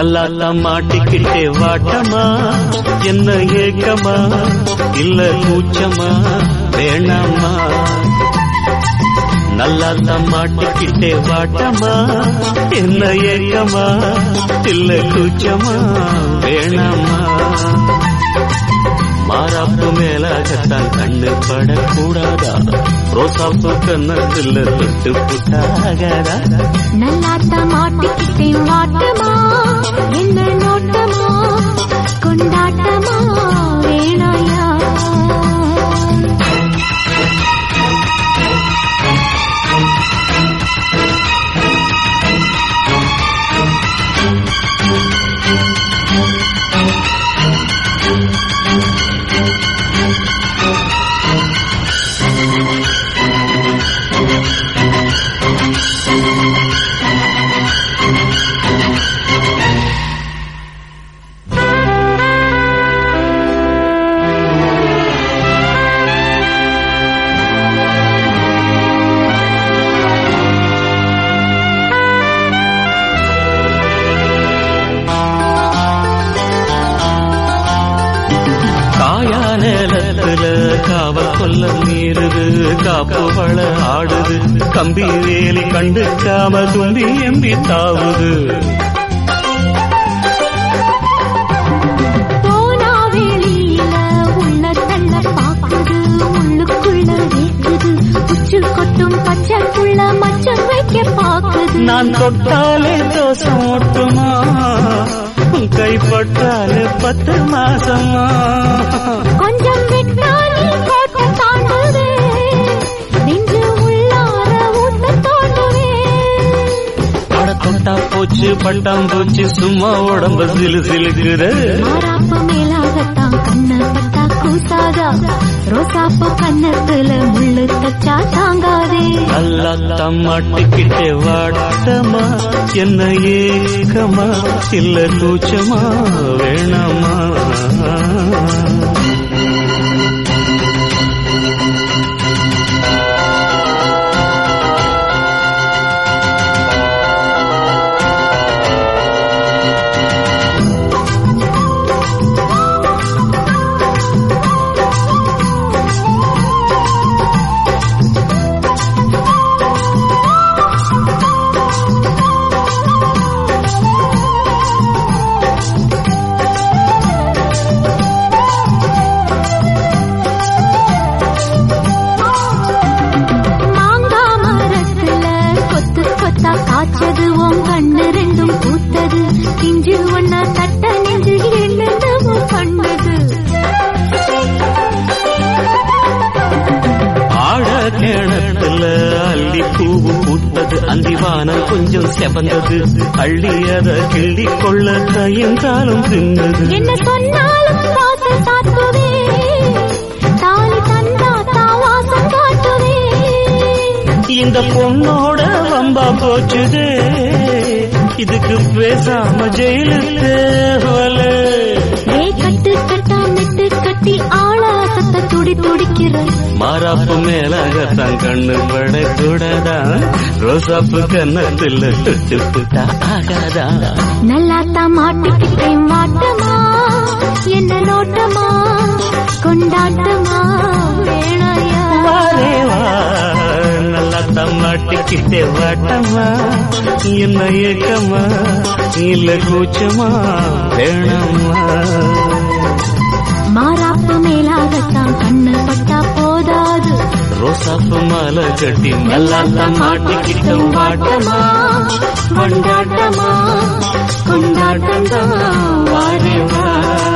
நல்லா மாட்டிக்கிட்டே வாட்டமா என்ன ஏக்கமா இல்ல கூச்சமா வேணாமா நல்லா மாட்டிக்கிட்டே வாட்டமா என்ன ஏக்கமா இல்ல கூச்சமா வேணாமா மாறாப்பு மேலாகத்தான் கண்ணு படக்கூடாதா ரோசாப்பு கண்ணத்தில் தொட்டு புட்டாகாதா நல்லாத்த மாட்டிக்கிட்டேன் வாட்டமா என்ன நோட்டமா கொண்டாட்டமா வேணாயா காயா நேலத்துல காவல் கொல்ல மீறுது காப்பு வள ஆடுது கம்பி வேலி கண்டுக்காம தும்பி எம்பி தாவுது போனா வெளியில உள்ள தள்ள பாக்குது உள்ளுக்குள்ள வேக்குது உச்சு கொட்டும் பச்சைக்குள்ள மச்சம் வைக்க பாக்குது நான் தொட்டாலே தோசம் ஓட்டுமா உன் கைப்பட்டாலே பத்து மாசமா கொஞ்சம் விட்டா நீ கோட்டை தாண்டுவே நெஞ்சு உள்ளார ஊட்ட தோண்டுவே அட தொட்டா போச்சு பட்டாம் போச்சு சும்மா உடம்பு சிலு சிலுக்குது மாறாப்பு மேலாகத்தான் கண்ணு பட்டா கூசாதா ரோசாப்பு கண்ணத்துல முள்ளு தச்சா தாங்காதே நல்லா மாட்டிக்கிட்டே வாட்டமா என்ன ஏக்கமா இல்ல கூச்சமா வேணாமா மாங்கா மரத்துல கொத்து கொத்தா காய்ச்சது உன் கண்ணு ரெண்டும் பூத்தது இஞ்சு ஒன்னா தட்ட நெஞ்சு என்னென்னவோ பண்ணது ஆழ கிணத்துல அள்ளி பூவு பூத்தது அந்திவானம் கொஞ்சம் செவந்தது அள்ளி அத கிள்ளி கொள்ள கையங்காலம் தின்னது என்ன சொன்னாலும் வாசல் காட்டுவே தாலி தந்தா தாவாசம் காட்டுவே இந்த பொண்ணோட வம்பா போச்சுதே இதுக்கு பேசாம ஜெயிலு தேவல ஏ கட்டு கட்டா மெட்டு கட்டி ஆளாசத்தை துடி துடிக்கிற மாறாப்பு மேலாகத்தான் கண்ணு படக்கூடாதா ரோசாப்பு கன்னத்தில் தொட்டு புட்டா ஆகாதா நல்லாத்தான் மாட்டிக்கிட்டேன் வாட்டமா என்ன நோட்டமா கொண்டாட்டமா வேணாயா வாரே வா நல்லா தம்மாட்டிக்கிட்டே வாட்டமா என்ன ஏக்கமா இல்ல கூச்சமா வேணாமா மாறாப்பு மேலாகத்தான் கண்ணு பட்டா போதாது ரோசாப்பு மாலை கட்டி நல்லா மாட்டிக்கிட்ட வாட்டமா கொண்டாட்டமா கொண்டாட்டம் வாரே வா